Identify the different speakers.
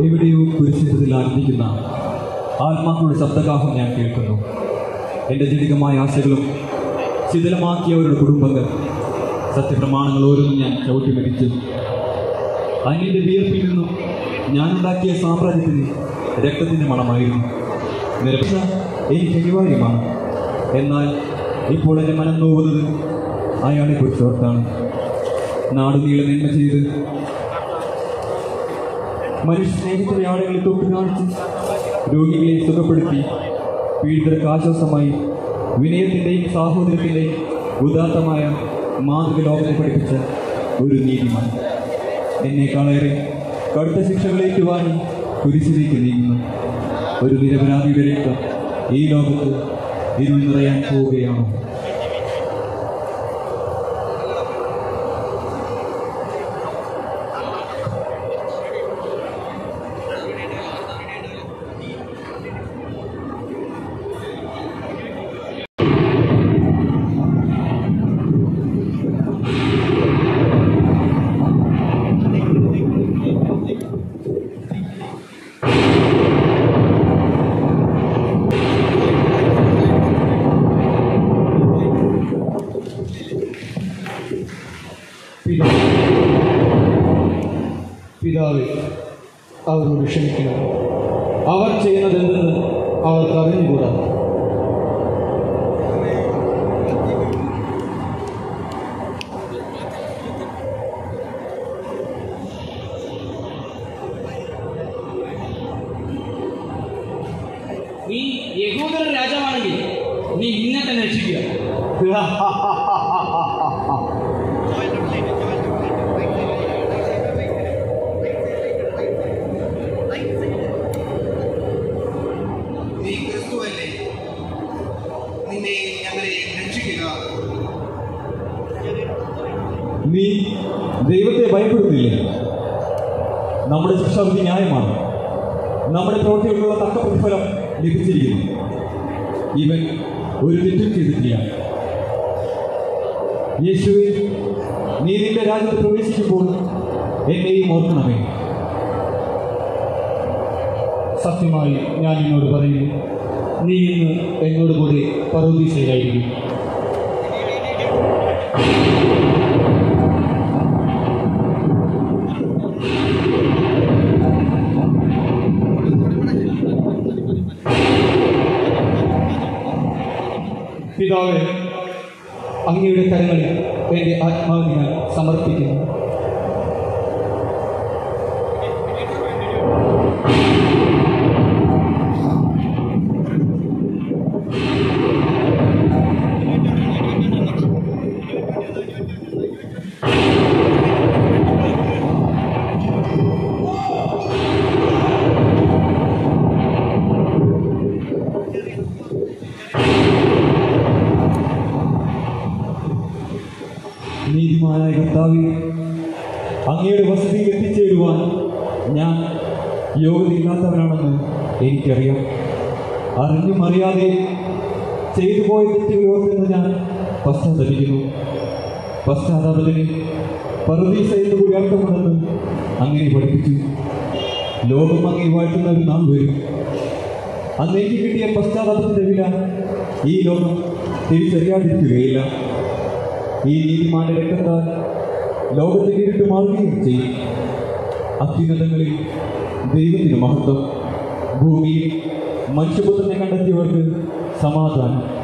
Speaker 1: എവിടെയോ കുരിശിൽ ആനന്ദിക്കുന്ന ആത്മാക്കളുടെ ശബ്ദകാഹം ഞാൻ കേൾക്കുന്നു എൻ്റെ ജടികമായ ആശകളും ശിഥിലമാക്കിയവരുടെ കുടുംബങ്ങൾ സത്യപ്രമാണങ്ങൾ ഓരോന്നും ഞാൻ ചവിട്ടി മരിച്ചു അന്യൻ്റെ വിയർപ്പിൽ നിന്നും ഞാനുണ്ടാക്കിയ സാമ്രാജ്യത്തിന് രക്തത്തിൻ്റെ മണമായിരുന്നു നിരക്ഷ എനിക്ക് അനിവാര്യമാണ് എന്നാൽ ഇപ്പോൾ എൻ്റെ മനം നോവുന്നത് അയാളെ കുറിച്ചോർത്താണ് നാടുനീളെ നന്മ ചെയ്ത് മനുഷ്യ സ്നേഹത്തിലെ ആളുകളെ തൊട്ട് കാണിച്ച് രോഗികളെ സുഖപ്പെടുത്തി പീഡിതർക്ക് ആശ്വാസമായി വിനയത്തിൻ്റെയും സാഹോദര്യത്തിൻ്റെയും ഉദാത്തമായ മാതൃക ലോകത്തെ പഠിപ്പിച്ച ഒരു നീതിമാൻ എന്നേക്കാളേറെ കടുത്ത ശിക്ഷകളേറ്റുവാങ്ങി കുരിശിലേക്ക് നീങ്ങുന്നു ഒരു നിരപരാധിയുടെ രക്തം ഈ ലോകത്ത് ഇരുൾ നിറയാൻ പോവുകയാണോ
Speaker 2: പിതാവ് പിതാവേ അവരോട് ക്ഷമിക്കണം അവർ ചെയ്യുന്നത് എന്തെന്ന് അവർക്ക് അറിഞ്ഞുകൂടാ
Speaker 3: നീ യഹൂദരുടെ രാജാവാണെങ്കിൽ നീ നിന്നെ തന്നെ രക്ഷിക്കുക
Speaker 4: നീ ക്രിസ്തുവല്ലേ നിന്നെ ഞങ്ങളെ രക്ഷിക്കുക
Speaker 1: നീ ദൈവത്തെ ഭയപ്പെടുന്നില്ല നമ്മുടെ ശിക്ഷാവിധി ന്യായമാണ് നമ്മുടെ പ്രവൃത്തികൾക്കുള്ള തക്ക പ്രതിഫലം ലഭിച്ചിരിക്കുന്നു ഇവൻ ഒരു തെറ്റും ചെയ്തിട്ടില്ല യേശുവെ നീ നിന്റെ രാജ്യത്ത് പ്രവേശിക്കുമ്പോൾ എന്നെയും ഓർക്കണമേ
Speaker 2: സത്യമായി ഞാൻ നിന്നോട് പറയുന്നു നീ ഇന്ന് എന്നോട് കൂടി പറുദീസയിലായിരിക്കും പിതാവേ അങ്ങയുടെ കരങ്ങളിൽ എൻ്റെ ആത്മാവിനെ ഞാൻ സമർപ്പിക്കുന്നു
Speaker 1: നീതിമാനായ കർത്താവെ അങ്ങയുടെ വസതിയിൽ എത്തിച്ചേരുവാൻ ഞാൻ യോഗ്യതയില്ലാത്തവനാണെന്ന് എനിക്കറിയാം അറിഞ്ഞും അറിയാതെ ചെയ്തു പോയ തെറ്റുകളോർത്തുനിന്ന് ഞാൻ പശ്ചാത്തപിക്കുന്നു പശ്ചാത്താപത്തിന് പറുദീസ എന്ന് കൂടി അർത്ഥമുണ്ടെന്ന് അങ്ങനെ പഠിപ്പിച്ചു ലോകം അങ്ങേ വാഴ്ത്തുന്ന ഒരു നാൾ വരും അന്ന് എനിക്ക് കിട്ടിയ പശ്ചാത്താപത്തിന്റെ വില ഈ ലോകം തിരിച്ചറിയാതിരിക്കുകയില്ല ഈ നീതിമാന്റെ രക്തത്താൽ ലോകത്തെ ഇരുട്ട് മാറുകയും ചെയ്യും അത്യുന്നതങ്ങളിൽ ദൈവത്തിന് മഹത്വം ഭൂമിയിൽ മനുഷ്യപുത്രനെ കണ്ടെത്തിയവർക്ക് സമാധാനം